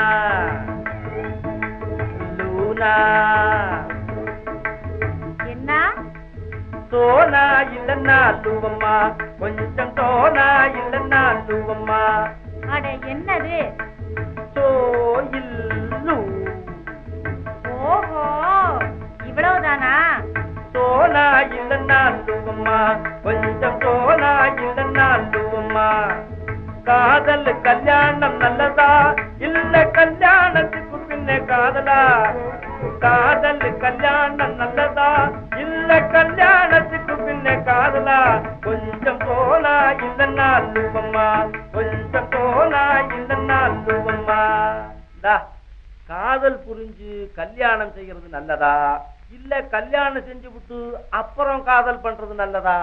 லூனா என்ன சோனா இல்லன்னா லூவம்மா கொஞ்சம் சோனா இல்லன்னா லூவம்மா அட என்னது சோ இல்லு ஓஹோ இவ்வளவுதானா சோனா இல்லன்னா லூவம்மா கொஞ்சம் சோனா இல்லன்னா லூவம்மா காதல் கல்யாணம் நல்லதா இல்ல கல்யாணத்துக்கு பின்ன காதலா காதல் கல்யாணம் நல்லதா இல்ல கல்யாணத்துக்கு பின்ன காதலா கொஞ்சம் சோனா இல்லன்னா லூவம்மா கொஞ்சம் சோனா இல்லன்னா லூவம்மா இந்தா, காதல் புரிஞ்சு கல்யாணம் செய்யறது நல்லதா இல்ல கல்யாணம் செஞ்சு விட்டு அப்புறம் காதல் பண்றது நல்லதா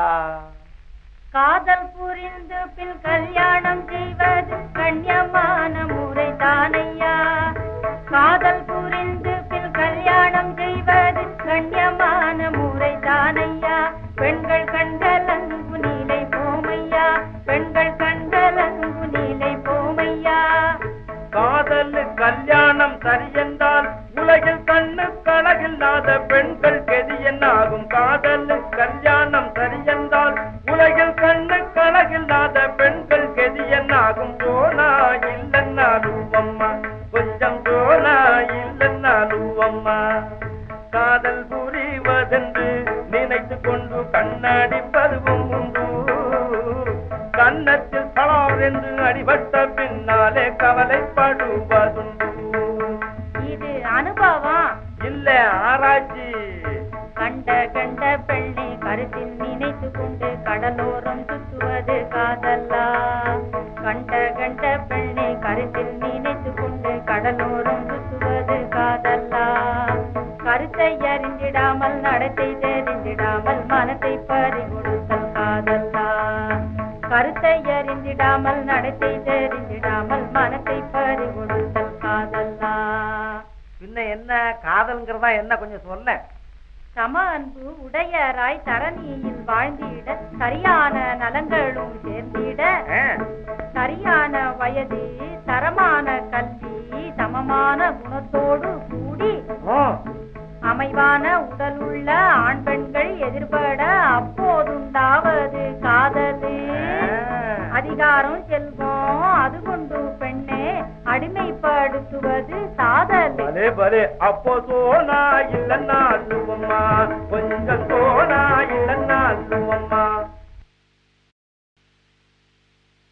காதல் புரிந்து பின் கல்யாணம் செய்வது கண்ணியமான முறை தானையா காதல் புரிந்து பின் கல்யாணம் செய்வது கண்ணியமான முறை தானையா பெண்கள் கண்டலங்கு நீலை போமையா பெண்கள் கண்டலங்கு நீலை போமையா காதல் கல்யாணம் சரியென்றால் உலகில் கண்ணு கழகில்லாத பெண்கள் கெதி என்னாகும் காதல் கல்யாணம் சரியென்றால் உலகில் கண்ணு கழகில்லாத பெண்கள் கெதி என்னாகும் சோனா இல்லன்னாலும் அம்மா கொஞ்சம் சோனா இல்லன்னாலும் அம்மா காதல் புரிவதென்று நினைத்து கொண்டு கண்ணாடி பருவம் உண்டு கன்னத்தில் தளார் என்று அடிபட்ட பின்னாலே கவலைப்படுவதுண்டு இது அனுபவம் இல்ல ஆராய்ச்சி கண்ட கண்ட பெண்ணை கருத்தில் நினைத்து கொண்டு கடலோரம் சுற்றுவது காதல்லா கண்ட கண்ட பெண்ணை கருத்தில் நினைத்து கொண்டு கடலோரம் சுற்றுவது காதல்லா கருத்தை அறிந்திடாமல் நடத்தை தெரிந்திடாமல் மனத்தை பறி கொடுத்தல் காதல்லா கருத்தை அறிந்திடாமல் நடத்தை தெரிந்திடாமல் மனத்தை பறி கொடுத்தல் காதல்லா பின்ன என்ன காதல்ங்கிறதா என்ன கொஞ்சம் சொல்ல சம அன்பு உடையராய் தரணியில் வாழ்ந்திட சரியான நலங்களும் சேர்ந்திட சரியான வயது தரமான கல்வி சமமான குணத்தோடு கூடி அமைவான உடலுள்ள ஆண் பெண்கள் எதிர்பட அப்போதுண்டாவது காதலு அதிகாரம் செல்வம் அது கொண்டு பெண்ணே அடிமைப்படுத்துவது சாதல் பலே பலே அப்போ சோனா இல்லன்னா அம்மா கொஞ்சம்